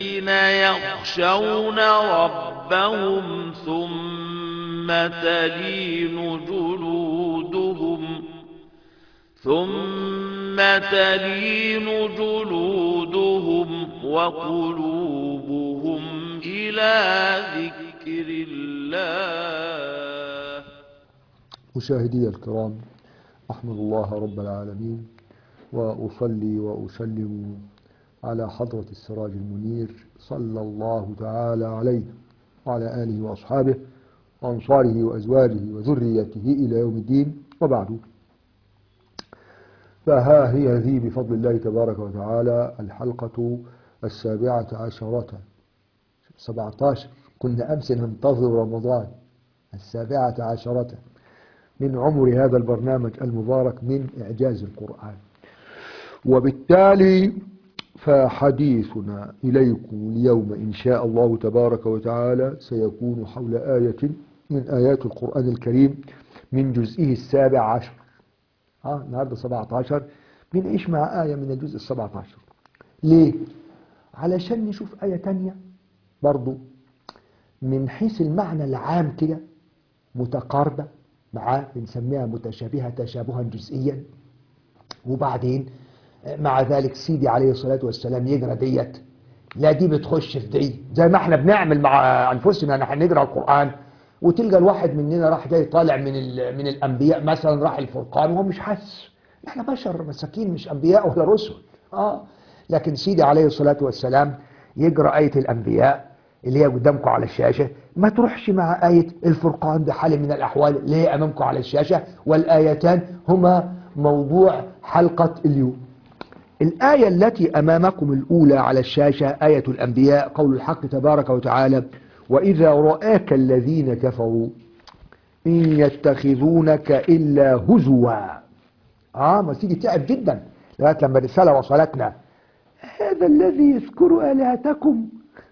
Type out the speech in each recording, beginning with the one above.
الذين يخشون ربهم ثم تلين جلودهم ثم تلين جلودهم وقلوبهم إلى ذكر الله مشاهدي الكرام أحمد الله رب العالمين وأصلي وأسلم على حضرة السراج المنير صلى الله تعالى عليه وعلى آله وأصحابه وأنصاره وأزواجه وذريته إلى يوم الدين وبعد فها هي ذي بفضل الله تبارك وتعالى الحلقة السابعة عشرة 17 كنا أمس ننتظر رمضان السابعة عشرة من عمر هذا البرنامج المبارك من إعجاز القرآن وبالتالي فحديثنا إليكم اليوم إن شاء الله تبارك وتعالى سيكون حول آية من آيات القرآن الكريم من جزئه السابع عشر ها النهارده 17 بنعيش مع آية من الجزء السبعة عشر ليه؟ علشان نشوف آية تانية برضو من حيث المعنى العام كده متقاربة معاه بنسميها متشابهة تشابها جزئيا وبعدين مع ذلك سيدي عليه الصلاة والسلام يقرأ ديت لا دي بتخش في دي زي ما احنا بنعمل مع أنفسنا نحن نقرأ القرآن وتلقى الواحد مننا راح جاي طالع من من الأنبياء مثلا راح الفرقان وهو مش حاسس احنا بشر مساكين مش أنبياء ولا رسل اه لكن سيدي عليه الصلاة والسلام يقرأ آية الأنبياء اللي هي قدامكم على الشاشة ما تروحش مع آية الفرقان بحال من الأحوال اللي هي أمامكم على الشاشة والآيتان هما موضوع حلقة اليوم الآية التي أمامكم الأولى على الشاشة آية الأنبياء قول الحق تبارك وتعالى وإذا رآك الذين كفروا إن يتخذونك إلا هزوا آه ما تيجي تعب جدا لغاية لما الرسالة وصلتنا هذا الذي يذكر آلهتكم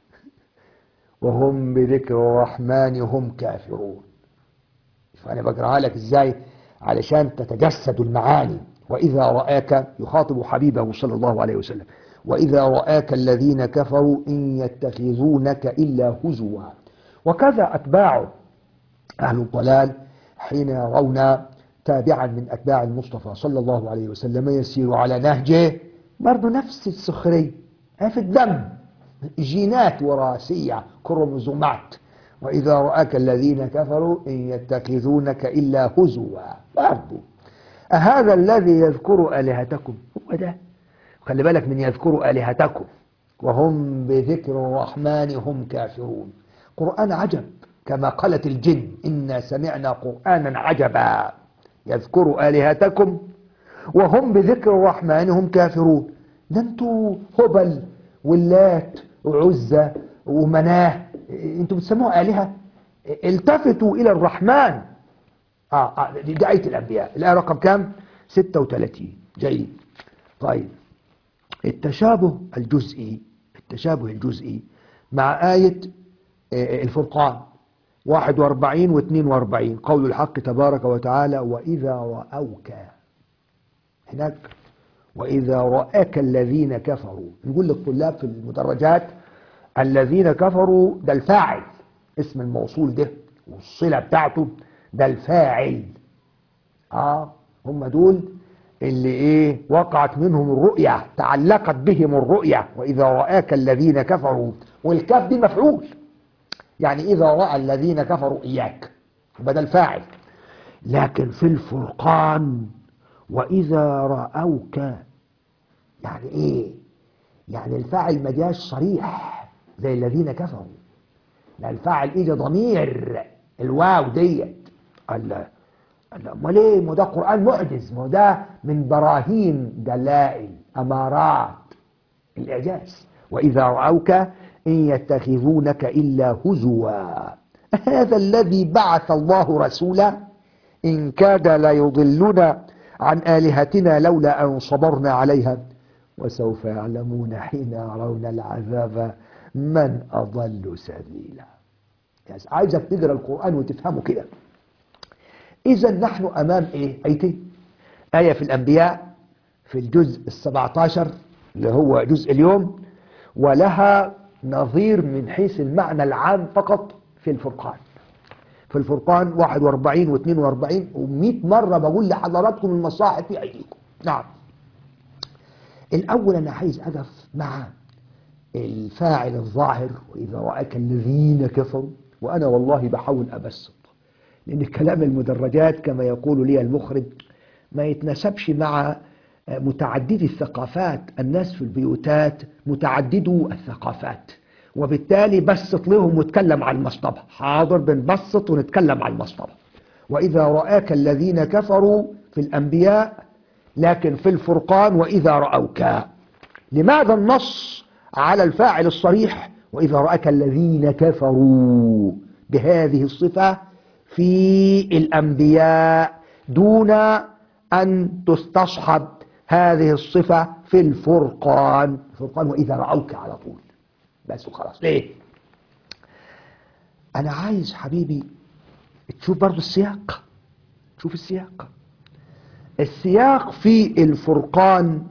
وهم بذكر الرحمن هم كافرون فأنا بقرأها لك إزاي علشان تتجسد المعاني وإذا رآك يخاطب حبيبه صلى الله عليه وسلم وإذا رآك الذين كفروا إن يتخذونك إلا هزوا وكذا أتباع أهل الضلال حين يرون تابعا من أتباع المصطفى صلى الله عليه وسلم يسير على نهجه برضه نفس السخرية في الدم جينات وراثية كروموزومات وإذا رآك الذين كفروا إن يتخذونك إلا هزوا برضه أهذا الذي يذكر آلهتكم هو ده خلي بالك من يذكر آلهتكم وهم بذكر الرحمن هم كافرون قرآن عجب كما قالت الجن إنا سمعنا قرآنا عجبا يذكر آلهتكم وهم بذكر الرحمن هم كافرون ده انتوا هبل واللات وعزة ومناه انتوا بتسموها آلهة التفتوا إلى الرحمن آه, آه دي, دي آية الأنبياء الآية رقم كام 36 جيد طيب التشابه الجزئي التشابه الجزئي مع آية الفرقان 41 و 42 قول الحق تبارك وتعالى وإذا رأوك هناك وإذا رأك الذين كفروا نقول للطلاب في المدرجات الذين كفروا ده الفاعل اسم الموصول ده والصلة بتاعته ده الفاعل اه هم دول اللي ايه وقعت منهم الرؤية تعلقت بهم الرؤية واذا رآك الذين كفروا والكاف دي مفعول يعني اذا رأى الذين كفروا اياك بدل فاعل لكن في الفرقان واذا رأوك يعني ايه يعني الفاعل ما جاش صريح زي الذين كفروا لا الفاعل اجى ضمير الواو ديت الله امال ايه ما ده قران معجز ما ده من براهين دلائل امارات الاعجاز واذا راوك ان يتخذونك الا هزوا هذا الذي بعث الله رسولا ان كاد ليضلنا عن الهتنا لولا ان صبرنا عليها وسوف يعلمون حين يرون العذاب من اضل سبيلا عايزك تقرا القران وتفهمه كده إذا نحن أمام إيه؟ آيتين آية في الأنبياء في الجزء السبعة عشر اللي هو جزء اليوم ولها نظير من حيث المعنى العام فقط في الفرقان في الفرقان 41 و42 و100 مرة بقول لحضراتكم المصاحف في أيديكم نعم الأول أنا عايز أقف مع الفاعل الظاهر وإذا رأك الذين كفروا وأنا والله بحاول أبسط لأن كلام المدرجات كما يقول لي المخرج ما يتناسبش مع متعددي الثقافات الناس في البيوتات متعددو الثقافات وبالتالي بسط لهم واتكلم عن المصطبة حاضر بنبسط ونتكلم عن المصطبة وإذا رآك الذين كفروا في الأنبياء لكن في الفرقان وإذا رأوك لماذا النص على الفاعل الصريح وإذا رأك الذين كفروا بهذه الصفة في الأنبياء دون أن تستصحب هذه الصفة في الفرقان الفرقان وإذا رأوك على طول بس وخلاص ليه أنا عايز حبيبي تشوف برضو السياق تشوف السياق السياق في الفرقان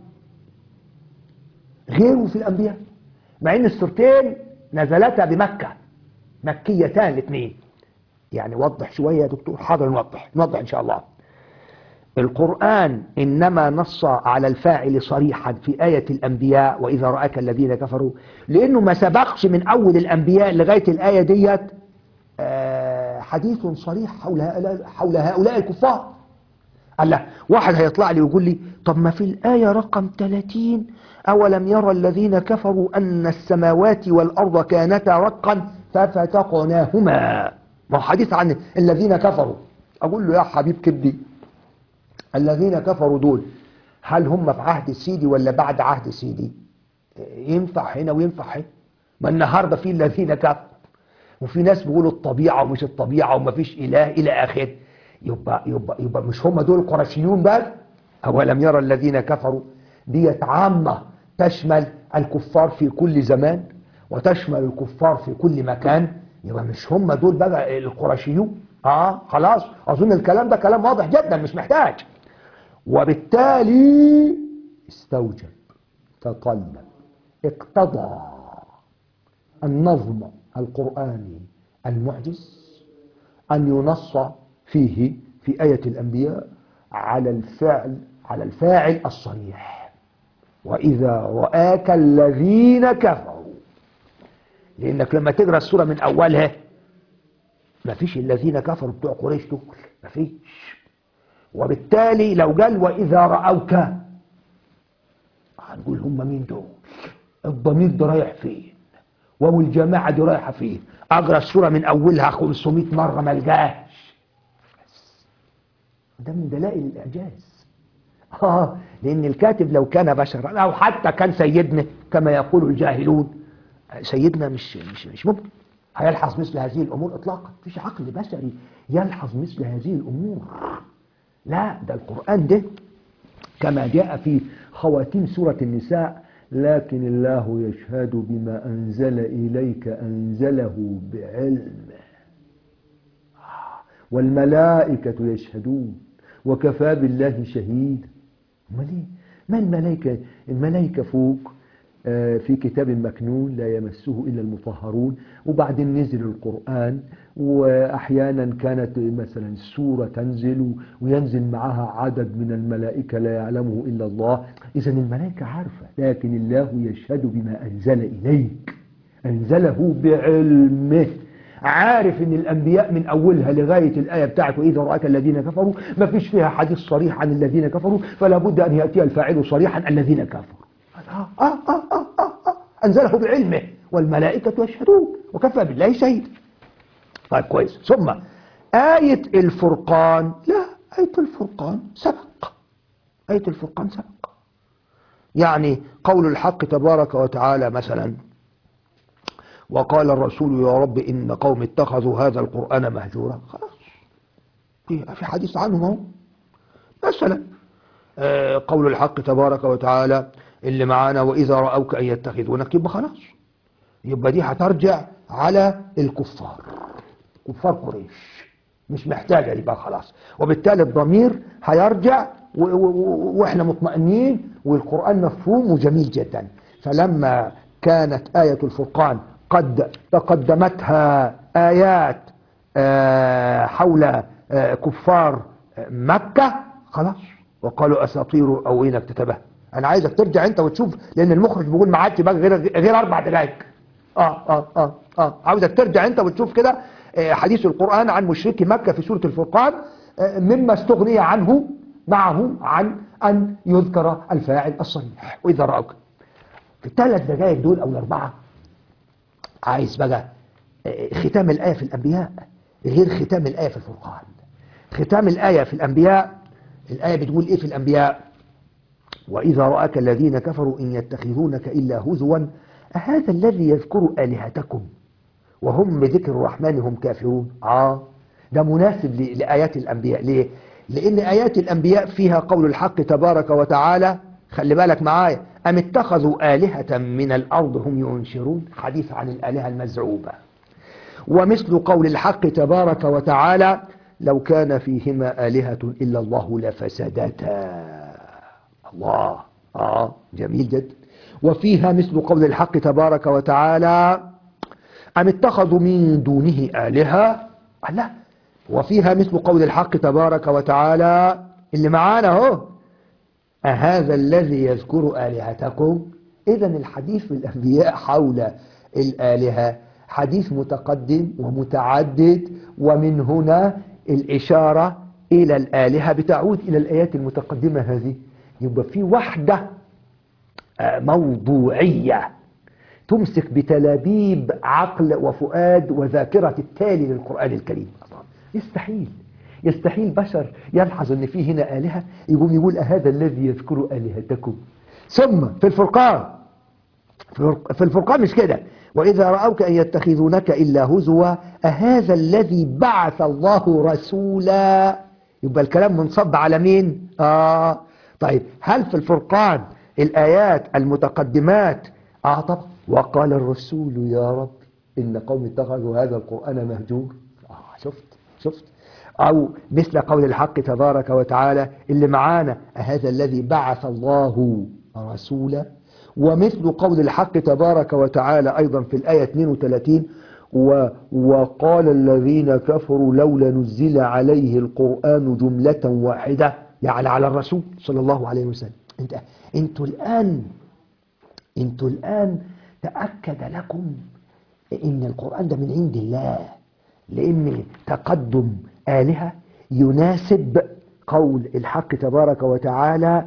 غيره في الأنبياء مع ان السورتين نزلتا بمكة مكيتان الاثنين يعني وضح شوية يا دكتور حاضر نوضح نوضح ان شاء الله القرآن إنما نص على الفاعل صريحا في آية الأنبياء وإذا رأك الذين كفروا لأنه ما سبقش من أول الأنبياء لغاية الآية ديت آه، حديث صريح حول هؤلاء, حول هؤلاء الكفار قال لا واحد هيطلع لي ويقول لي طب ما في الآية رقم 30 أولم يرى الذين كفروا أن السماوات والأرض كانتا رقا ففتقناهما ما هو حديث عن الذين كفروا أقول له يا حبيب كبدي الذين كفروا دول هل هم في عهد سيدي ولا بعد عهد سيدي ينفع هنا وينفع هنا ما النهارده في الذين كفروا وفي ناس بيقولوا الطبيعة ومش الطبيعة ومفيش إله إلى آخره يبقى, يبقى, يبقى مش هم دول القرشيون بس أولم يرى الذين كفروا ديت عامة تشمل الكفار في كل زمان وتشمل الكفار في كل مكان يبقى مش هم دول بقى القرشيون اه خلاص اظن الكلام ده كلام واضح جدا مش محتاج وبالتالي استوجب تطلب اقتضى النظم القرآني المعجز أن ينص فيه في آية الأنبياء على الفعل على الفاعل الصريح وإذا رآك الذين كفروا لأنك لما تقرأ السورة من أولها ما فيش الذين كفروا بتوع قريش دول ما فيش وبالتالي لو قال وإذا رأوك هنقول هم مين دول الضمير ده رايح فين واو الجماعة دي رايحة فين أقرأ السورة من أولها 500 مرة ما الجاش ده من دلائل الإعجاز آه لأن الكاتب لو كان بشرا أو حتى كان سيدنا كما يقول الجاهلون سيدنا مش مش مش ممكن هيلحظ مثل هذه الأمور إطلاقا مفيش عقل بشري يلحظ مثل هذه الأمور لا ده القرآن ده كما جاء في خواتيم سورة النساء لكن الله يشهد بما أنزل إليك أنزله بعلمه والملائكة يشهدون وكفى بالله شهيدا امال ايه ما الملائكة الملائكة فوق آه، في كتاب مكنون لا يمسه إلا المطهرون وبعدين نزل القرآن وأحيانا كانت مثلا سورة تنزل وينزل معها عدد من الملائكة لا يعلمه إلا الله إذا الملائكة عارفة لكن الله يشهد بما أنزل إليك أنزله بعلمه عارف ان الانبياء من اولها لغايه الايه بتاعت واذا راك الذين كفروا ما فيش فيها حديث صريح عن الذين كفروا فلا بد ان ياتي الفاعل صريحا الذين كفروا آه آه آه آه آه آه انزله بعلمه والملائكه يشهدون وكفى بالله شهيدا طيب كويس ثم آية الفرقان لا آية الفرقان سبق آية الفرقان سبق يعني قول الحق تبارك وتعالى مثلا وقال الرسول يا رب إن قوم اتخذوا هذا القرآن مهجورا خلاص في في حديث عنهم اهو مثلا آه، قول الحق تبارك وتعالى اللي معانا وإذا رأوك أن يتخذونك يبقى خلاص يبقى دي هترجع على الكفار كفار قريش مش محتاجة يبقى خلاص وبالتالي الضمير هيرجع و- و- و- واحنا مطمئنين والقرآن مفهوم وجميل جدا فلما كانت آية الفرقان قد تقدمتها آيات آه، حول آه، كفار مكة خلاص وقالوا أساطير أولين اكتتبها أنا عايزك ترجع أنت وتشوف لأن المخرج بيقول ما عادش بقى غير غير أربع دقائق آه آه آه آه عاوزك ترجع أنت وتشوف كده آه، حديث القرآن عن مشركي مكة في سورة الفرقان آه، مما استغني عنه معه عن أن يذكر الفاعل الصريح وإذا رأوك في الثلاث دقائق دول أو الأربعة عايز بقى آه، ختام الآية في الأنبياء غير ختام الآية في الفرقان ختام الآية في الأنبياء الآية بتقول إيه في الأنبياء وإذا رأك الذين كفروا إن يتخذونك إلا هزوا أهذا الذي يذكر آلهتكم وهم بذكر الرحمن هم كافرون آه ده مناسب ل- لآيات الأنبياء ليه؟ لأن آيات الأنبياء فيها قول الحق تبارك وتعالى خلي بالك معايا أم اتخذوا آلهة من الأرض هم ينشرون حديث عن الآلهة المزعوبة ومثل قول الحق تبارك وتعالى لو كان فيهما آلهة إلا الله لفسدتا الله آه جميل جدا وفيها مثل قول الحق تبارك وتعالى أم اتخذوا من دونه آلهة لا وفيها مثل قول الحق تبارك وتعالى اللي معانا اهو أهذا الذي يذكر آلهتكم إذا الحديث في الأنبياء حول الآلهة حديث متقدم ومتعدد ومن هنا الإشارة إلى الآلهة بتعود إلى الآيات المتقدمة هذه يبقى في وحدة آه، موضوعية تمسك بتلابيب عقل وفؤاد وذاكرة التالي للقرآن الكريم يستحيل يستحيل بشر يلحظ ان في هنا آلهة يقوم يقول أهذا الذي يذكر آلهتكم ثم في الفرقان في الفرقان مش كده وإذا رأوك أن يتخذونك إلا هزوا أهذا الذي بعث الله رسولا يبقى الكلام منصب على مين آه طيب هل في الفرقان الآيات المتقدمات آه طبعا وقال الرسول يا رب إن قوم اتخذوا هذا القرآن مهجور آه شفت شفت أو مثل قول الحق تبارك وتعالى اللي معانا هذا الذي بعث الله رسولا ومثل قول الحق تبارك وتعالى أيضا في الآية 32 و وقال الذين كفروا لولا نزل عليه القرآن جملة واحدة يعني على الرسول صلى الله عليه وسلم انت انتوا الآن انتوا الآن تأكد لكم ان القرآن ده من عند الله لان تقدم آلهة يناسب قول الحق تبارك وتعالى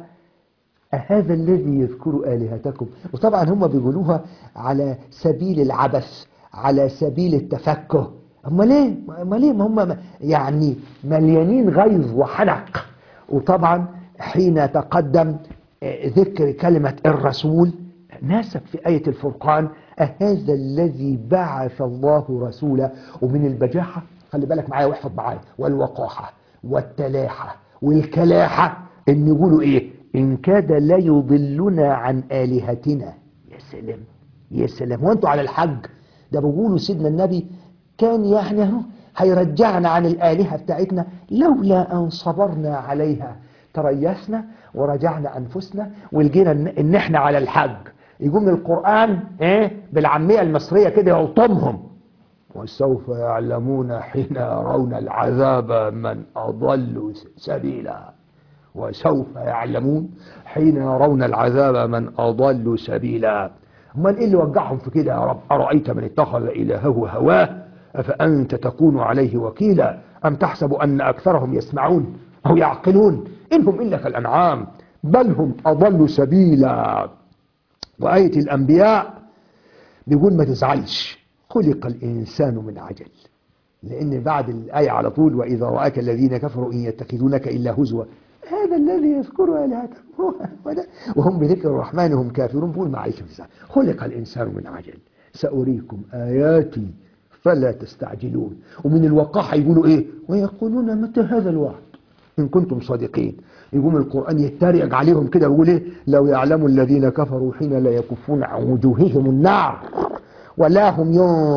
أهذا الذي يذكر آلهتكم وطبعا هم بيقولوها على سبيل العبث على سبيل التفكه أما ليه ما ليه ما هم يعني مليانين غيظ وحنق وطبعا حين تقدم آه، ذكر كلمة الرسول ناسب في آية الفرقان أهذا الذي بعث الله رسولا ومن البجاحة خلي بالك معايا واحفظ معايا والوقاحة والتلاحة والكلاحة ان يقولوا ايه ان كاد لا يضلنا عن آلهتنا يا سلام يا سلام وانتوا على الحج ده بيقولوا سيدنا النبي كان يعني اهو هيرجعنا عن الآلهة بتاعتنا لولا أن صبرنا عليها تريسنا ورجعنا أنفسنا ولقينا إن- إن إحنا على الحج يقوم القرآن إيه بالعامية المصرية كده يلطمهم وسوف يعلمون حين يرون العذاب من أضل سبيلا وسوف يعلمون حين يرون العذاب من أضل سبيلا امال ايه اللي وجعهم في كده يا رب أرأيت من اتخذ إلهه هواه أفأنت تكون عليه وكيلا أم تحسب أن أكثرهم يسمعون أو يعقلون إنهم إلا كالأنعام بل هم أضل سبيلا وآية الأنبياء بيقول ما تزعلش خلق الإنسان من عجل لأن بعد الآية على طول وإذا رآك الذين كفروا إن يتخذونك إلا هزوا هذا الذي يذكر آلهتهم هو وده وهم بذكر الرحمن هم كافرون بيقول معلش ما تزعل. خلق الإنسان من عجل سأريكم آياتي فلا تستعجلون ومن الوقاحة يقولوا إيه ويقولون متى هذا الوعد إن كنتم صادقين يقوم القرآن يتريق عليهم كده ويقول إيه لو يعلم الذين كفروا حين لا يكفون عن وجوههم النار ولا هم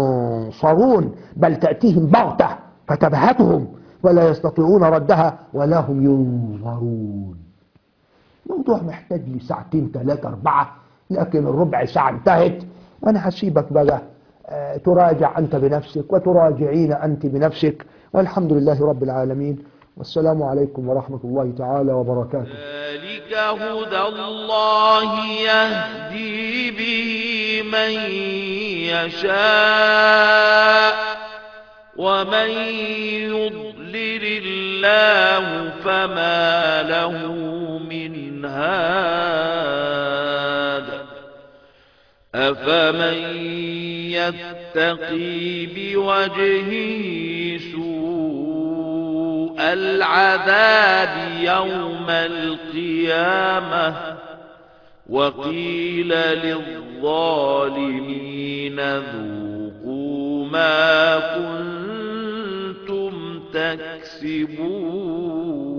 ينصرون بل تأتيهم بغتة فتبهتهم ولا يستطيعون ردها ولا هم ينظرون موضوع محتاج لي ساعتين ثلاثة أربعة لكن الربع ساعة انتهت وأنا هسيبك بقى آه، تراجع أنت بنفسك وتراجعين أنت بنفسك والحمد لله رب العالمين والسلام عليكم ورحمة الله تعالى وبركاته ذلك هدى الله يهدي به من يشاء ومن يضلل الله فما له من هاد أفمن يتقي بوجهه سوء العذاب يوم القيامة وقيل للظالمين ذوقوا ما كنتم تكسبون